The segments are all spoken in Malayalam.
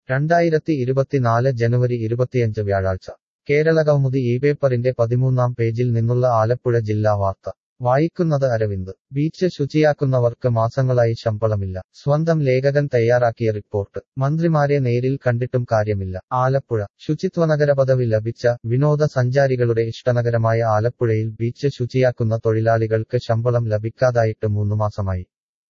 രണ്ടായിരത്തി ഇരുപത്തിനാല് ജനുവരി ഇരുപത്തിയഞ്ച് വ്യാഴാഴ്ച കേരളകൗമുദി ഈ പേപ്പറിന്റെ പതിമൂന്നാം പേജിൽ നിന്നുള്ള ആലപ്പുഴ ജില്ലാ വാർത്ത വായിക്കുന്നത് അരവിന്ദ് ബീച്ച് ശുചിയാക്കുന്നവർക്ക് മാസങ്ങളായി ശമ്പളമില്ല സ്വന്തം ലേഖകൻ തയ്യാറാക്കിയ റിപ്പോർട്ട് മന്ത്രിമാരെ നേരിൽ കണ്ടിട്ടും കാര്യമില്ല ആലപ്പുഴ ശുചിത്വനഗര പദവി ലഭിച്ച വിനോദസഞ്ചാരികളുടെ ഇഷ്ടനഗരമായ ആലപ്പുഴയിൽ ബീച്ച് ശുചിയാക്കുന്ന തൊഴിലാളികൾക്ക് ശമ്പളം ലഭിക്കാതായിട്ട് മൂന്നു മാസമായി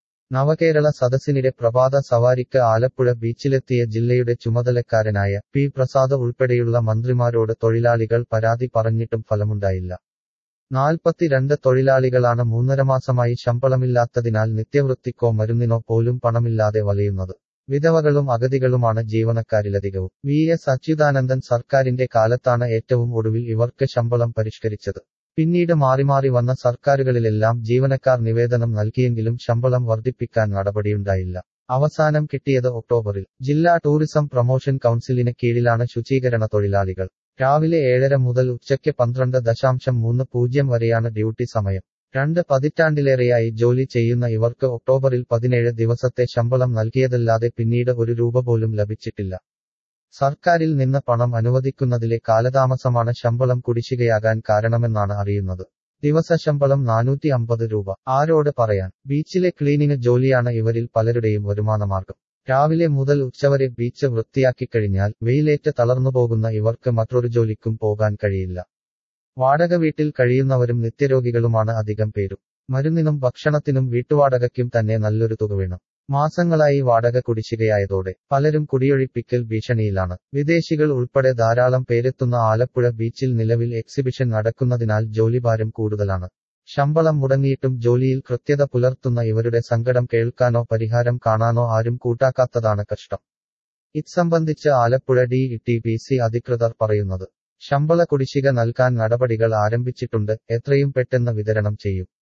നവകേരള സദസ്സിനിടെ പ്രഭാത സവാരിക്ക് ആലപ്പുഴ ബീച്ചിലെത്തിയ ജില്ലയുടെ ചുമതലക്കാരനായ പി പ്രസാദ് ഉൾപ്പെടെയുള്ള മന്ത്രിമാരോട് തൊഴിലാളികൾ പരാതി പറഞ്ഞിട്ടും ഫലമുണ്ടായില്ല നാൽപ്പത്തിരണ്ട് തൊഴിലാളികളാണ് മൂന്നര മാസമായി ശമ്പളമില്ലാത്തതിനാൽ നിത്യവൃത്തിക്കോ മരുന്നിനോ പോലും പണമില്ലാതെ വലയുന്നത് വിധവകളും അഗതികളുമാണ് ജീവനക്കാരിലധികവും വി എസ് അച്യുതാനന്ദൻ സർക്കാരിന്റെ കാലത്താണ് ഏറ്റവും ഒടുവിൽ ഇവർക്ക് ശമ്പളം പരിഷ്കരിച്ചത് പിന്നീട് മാറി മാറി വന്ന സർക്കാരുകളിലെല്ലാം ജീവനക്കാർ നിവേദനം നൽകിയെങ്കിലും ശമ്പളം വർദ്ധിപ്പിക്കാൻ നടപടിയുണ്ടായില്ല അവസാനം കിട്ടിയത് ഒക്ടോബറിൽ ജില്ലാ ടൂറിസം പ്രൊമോഷൻ കൗൺസിലിന് കീഴിലാണ് ശുചീകരണ തൊഴിലാളികൾ രാവിലെ ഏഴര മുതൽ ഉച്ചയ്ക്ക് പന്ത്രണ്ട് ദശാംശം മൂന്ന് പൂജ്യം വരെയാണ് ഡ്യൂട്ടി സമയം രണ്ട് പതിറ്റാണ്ടിലേറെയായി ജോലി ചെയ്യുന്ന ഇവർക്ക് ഒക്ടോബറിൽ പതിനേഴ് ദിവസത്തെ ശമ്പളം നൽകിയതല്ലാതെ പിന്നീട് ഒരു രൂപ പോലും ലഭിച്ചിട്ടില്ല സർക്കാരിൽ നിന്ന് പണം അനുവദിക്കുന്നതിലെ കാലതാമസമാണ് ശമ്പളം കുടിശ്ശികയാകാൻ കാരണമെന്നാണ് അറിയുന്നത് ദിവസ ശമ്പളം നാനൂറ്റി അമ്പത് രൂപ ആരോട് പറയാൻ ബീച്ചിലെ ക്ലീനിങ് ജോലിയാണ് ഇവരിൽ പലരുടെയും വരുമാനമാർഗം രാവിലെ മുതൽ ഉച്ചവരെ ബീച്ച് വൃത്തിയാക്കിക്കഴിഞ്ഞാൽ വെയിലേറ്റ് തളർന്നുപോകുന്ന ഇവർക്ക് മറ്റൊരു ജോലിക്കും പോകാൻ കഴിയില്ല വാടക വീട്ടിൽ കഴിയുന്നവരും നിത്യരോഗികളുമാണ് അധികം പേരും മരുന്നിനും ഭക്ഷണത്തിനും വീട്ടുവാടകയ്ക്കും തന്നെ നല്ലൊരു തുക വേണം മാസങ്ങളായി വാടക കുടിശ്ശികയായതോടെ പലരും കുടിയൊഴിപ്പിക്കൽ ഭീഷണിയിലാണ് വിദേശികൾ ഉൾപ്പെടെ ധാരാളം പേരെത്തുന്ന ആലപ്പുഴ ബീച്ചിൽ നിലവിൽ എക്സിബിഷൻ നടക്കുന്നതിനാൽ ജോലിഭാരം കൂടുതലാണ് ശമ്പളം മുടങ്ങിയിട്ടും ജോലിയിൽ കൃത്യത പുലർത്തുന്ന ഇവരുടെ സങ്കടം കേൾക്കാനോ പരിഹാരം കാണാനോ ആരും കൂട്ടാക്കാത്തതാണ് കഷ്ടം ഇത്സംബന്ധിച്ച് Alappuzha D T P C അധികൃതർ പറയുന്നത് ശമ്പള കുടിശ്ശിക നൽകാൻ നടപടികൾ ആരംഭിച്ചിട്ടുണ്ട് എത്രയും പെട്ടെന്ന് വിതരണം ചെയ്യും